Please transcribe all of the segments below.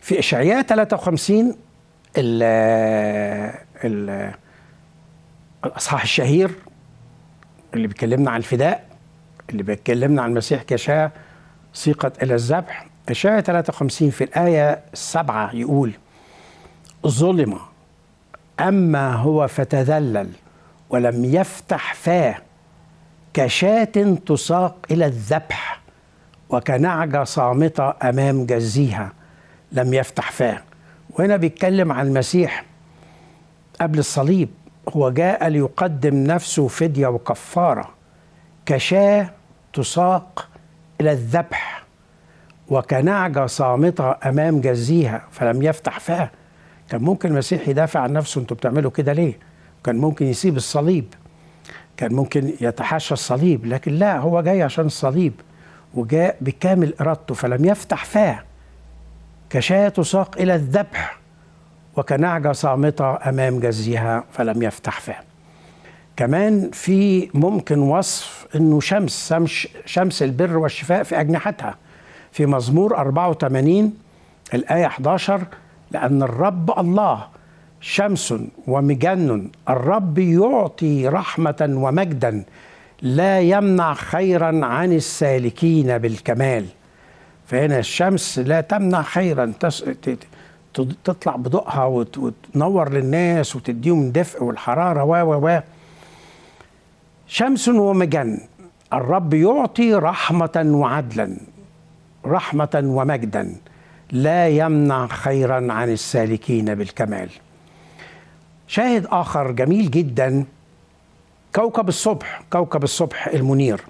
في اشعياء 53 ال ال الاصحاح الشهير اللي بيكلمنا عن الفداء اللي بيكلمنا عن المسيح كشاة سيقت الى الذبح اشعياء 53 في الايه السبعه يقول ظلم اما هو فتذلل ولم يفتح فاه كشاة تساق الى الذبح وكنعجه صامته امام جزيها لم يفتح فاه وهنا بيتكلم عن المسيح قبل الصليب هو جاء ليقدم نفسه فدية وكفارة كشاة تساق إلى الذبح وكنعجة صامتة أمام جزيها فلم يفتح فاه كان ممكن المسيح يدافع عن نفسه انتوا بتعملوا كده ليه كان ممكن يسيب الصليب كان ممكن يتحاشى الصليب لكن لا هو جاي عشان الصليب وجاء بكامل إرادته فلم يفتح فاه كشاة تساق إلى الذبح وكنعجة صامتة أمام جزيها فلم يفتح فاه كمان في ممكن وصف أنه شمس شمس البر والشفاء في أجنحتها في مزمور 84 الآية 11 لأن الرب الله شمس ومجن الرب يعطي رحمة ومجدا لا يمنع خيرا عن السالكين بالكمال فهنا الشمس لا تمنع خيرا تس... تطلع بضوءها وت... وتنور للناس وتديهم دفء والحرارة و و و شمس ومجن الرب يعطي رحمة وعدلا رحمة ومجدا لا يمنع خيرا عن السالكين بالكمال شاهد آخر جميل جدا كوكب الصبح كوكب الصبح المنير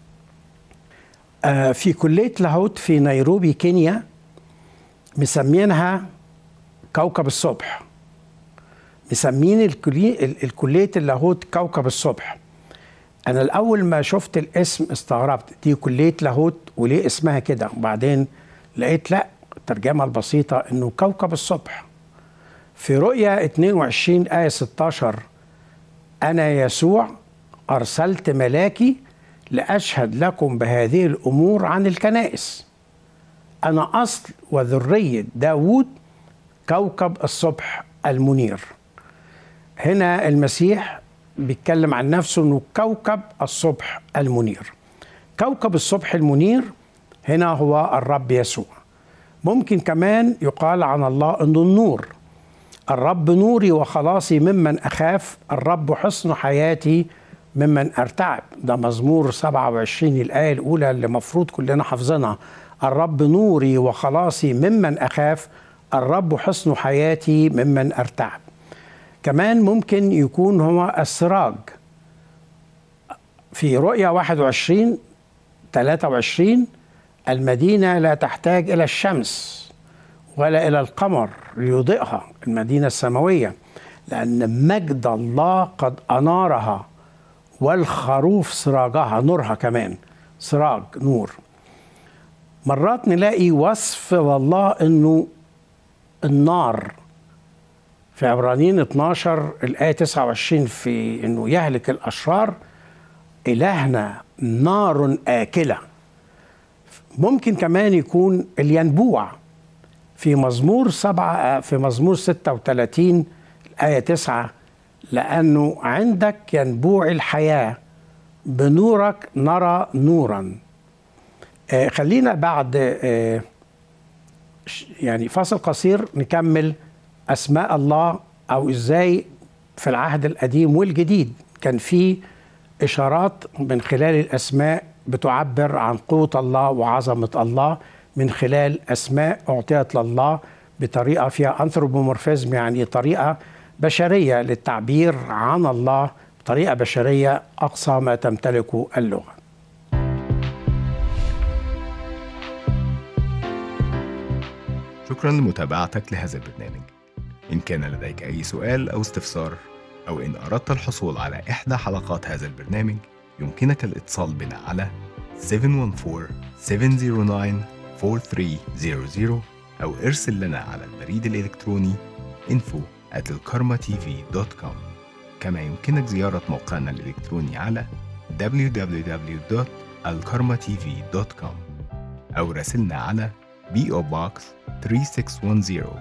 آه في كلية لاهوت في نيروبي كينيا مسمينها كوكب الصبح مسمين الكلية اللاهوت كوكب الصبح أنا الأول ما شفت الاسم استغربت دي كلية لاهوت وليه اسمها كده وبعدين لقيت لا الترجمة البسيطة إنه كوكب الصبح في رؤيا 22 آية 16 أنا يسوع أرسلت ملاكي لأشهد لكم بهذه الأمور عن الكنائس أنا أصل وذرية داوود كوكب الصبح المنير هنا المسيح بيتكلم عن نفسه أنه كوكب الصبح المنير كوكب الصبح المنير هنا هو الرب يسوع ممكن كمان يقال عن الله أنه النور الرب نوري وخلاصي ممن أخاف الرب حصن حياتي ممن أرتعب ده مزمور 27 الآية الأولى اللي مفروض كلنا حافظينها الرب نوري وخلاصي ممن أخاف الرب حصن حياتي ممن أرتعب كمان ممكن يكون هو السراج في رؤيا 21 23 المدينة لا تحتاج إلى الشمس ولا إلى القمر ليضيئها المدينة السماوية لأن مجد الله قد أنارها والخروف سراجها نورها كمان سراج نور مرات نلاقي وصف لله انه النار في عبرانيين 12 الآية 29 في انه يهلك الأشرار إلهنا نار آكلة ممكن كمان يكون الينبوع في مزمور سبعة في مزمور 36 الآية 9 لأنه عندك ينبوع الحياة بنورك نرى نورا آه خلينا بعد آه يعني فاصل قصير نكمل أسماء الله أو إزاي في العهد القديم والجديد كان في إشارات من خلال الأسماء بتعبر عن قوة الله وعظمة الله من خلال أسماء أعطيت لله بطريقة فيها أنثروبومورفيزم يعني طريقة بشرية للتعبير عن الله بطريقة بشرية أقصى ما تمتلكه اللغة شكرا لمتابعتك لهذا البرنامج إن كان لديك أي سؤال أو استفسار أو إن أردت الحصول على إحدى حلقات هذا البرنامج يمكنك الاتصال بنا على 714-709-4300 أو ارسل لنا على البريد الإلكتروني info at الكارما-tv.com كما يمكنك زيارة موقعنا الإلكتروني على www.alkarmatv.com أو راسلنا على PO Box 3610